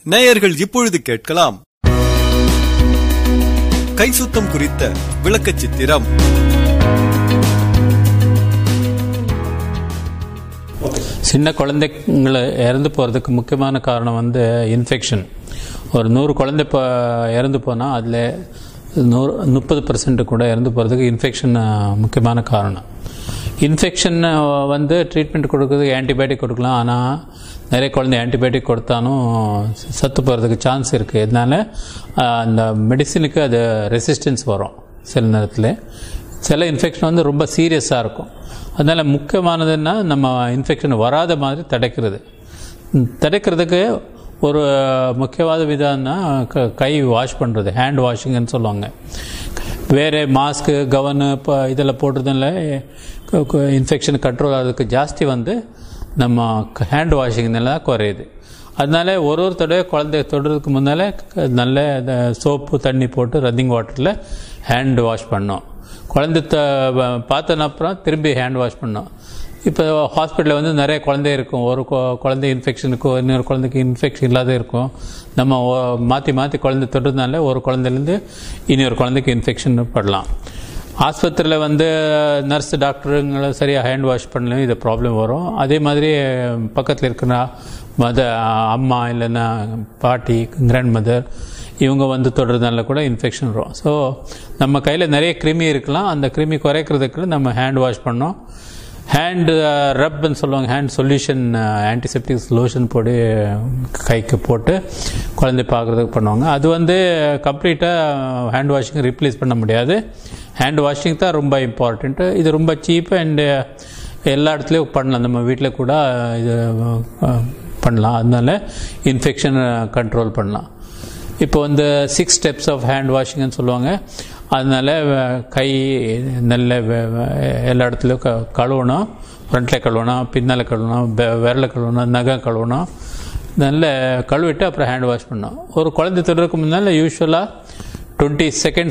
நேயர்கள் இப்பொழுது கேட்கலாம் கை சுத்தம் குறித்த விளக்கச் சித்திரம் சின்ன குழந்தைங்களை இறந்து போகிறதுக்கு முக்கியமான காரணம் வந்து இன்ஃபெக்ஷன் ஒரு நூறு குழந்தை இப்போ இறந்து போனால் அதில் நூறு முப்பது பர்சன்ட் கூட இறந்து போகிறதுக்கு இன்ஃபெக்ஷன் முக்கியமான காரணம் இன்ஃபெக்ஷன் வந்து ட்ரீட்மெண்ட் கொடுக்கறதுக்கு ஆன்டிபயோட்டிக் கொடுக்கலாம் ஆனால் நிறைய குழந்தை ஆன்டிபயோட்டிக் கொடுத்தாலும் சத்து போகிறதுக்கு சான்ஸ் இருக்குது இதனால ஆஹ், அந்த மெடிசினுக்கு அது ரெசிஸ்டன்ஸ் வரும் சில நேரத்தில் சில இன்ஃபெக்ஷன் வந்து ரொம்ப சீரியஸாக இருக்கும் அதனால் முக்கியமானதுன்னா நம்ம இன்ஃபெக்ஷன் வராத மாதிரி தடுக்கிறது ம், தடுக்கிறதுக்கு ஒரு முக்கியவாத விதம்னா க- கை வாஷ் பண்ணுறது ஹேண்ட் வாஷிங்னு சொல்லுவாங்க வேறு மாஸ்க்கு கவனு இப்போ இதில் போடுறதுனால இன்ஃபெக்ஷன் கண்ட்ரோல் ஆகிறதுக்கு ஜாஸ்தி வந்து நம்ம ஹேண்ட் வாஷிங்னால தான் குறையுது அதனால ஒரு ஒரு தடவை குழந்தைய தொடுறதுக்கு முன்னால் நல்ல சோப்பு தண்ணி போட்டு ரன்னிங் வாட்டரில் ஹேண்ட் வாஷ் பண்ணோம் குழந்தை த பார்த்தன அப்புறம் திரும்பி ஹேண்ட் வாஷ் பண்ணோம் இப்போ ஹாஸ்பிட்டலில் வந்து நிறைய குழந்தை இருக்கும் ஒரு கொ- குழந்தை இன்ஃபெக்ஷனுக்கும் இன்னொரு குழந்தைக்கு இன்ஃபெக்ஷன் இல்லாத இருக்கும் நம்ம ஒ- மாற்றி மாற்றி குழந்தை தொடுறதுனால ஒரு குழந்தைலேருந்து இன்னொரு குழந்தைக்கு இன்ஃபெக்ஷன் படலாம் ஆஸ்பத்திரியில் வந்து நர்ஸ் டாக்டருங்களை சரியாக ஹேண்ட் வாஷ் பண்ணலையும் இது ப்ராப்ளம் வரும் அதே மாதிரி பக்கத்தில் இருக்கிற மத அம்மா இல்லைன்னா பாட்டி கிராண்ட் மதர் இவங்க வந்து தொடுறதுனால கூட இன்ஃபெக்ஷன் வரும் ஸோ நம்ம கையில் நிறைய கிருமி இருக்கலாம் அந்த கிருமி குறைக்கிறதுக்கு நம்ம ஹேண்ட் வாஷ் பண்ணோம் ஹேண்டு ரப்னு சொல்லுவாங்க ஹேண்ட் சொல்யூஷன் ஆன்டிசெப்டிக் லோஷன் போட்டு கைக்கு போட்டு குழந்தை பார்க்குறதுக்கு பண்ணுவாங்க அது வந்து கம்ப்ளீட்டாக ஹேண்ட் வாஷிங் ரீப்ளேஸ் பண்ண முடியாது ஹேண்ட் வாஷிங் தான் ரொம்ப இம்பார்ட்டண்ட்டு இது ரொம்ப சீப்பு அண்டு எல்லா இடத்துலையும் பண்ணலாம் நம்ம வீட்டில் கூட இது அஹ், பண்ணலாம் அதனால இன்ஃபெக்ஷன் கண்ட்ரோல் பண்ணலாம் இப்போ வந்து சிக்ஸ் ஸ்டெப்ஸ் ஆஃப் ஹேண்ட் வாஷிங்னு சொல்லுவாங்க அதனால அஹ், கை நல்ல வெ- வெ- எல்லா இடத்துலையும் க கழுவணும் ஃப்ரண்ட்டில் கழுவணும் பின்னால் கழுவணும் வெ- விரல கழுவணும் நகம் கழுவணும் நல்ல கழுவிட்டு அப்புறம் ஹேண்ட் வாஷ் பண்ணணும் ஒரு குழந்தை தொடுறதுக்கு முன்னால் யூஸ்வலாக டுவெண்ட்டி செகண்ட்ஸ்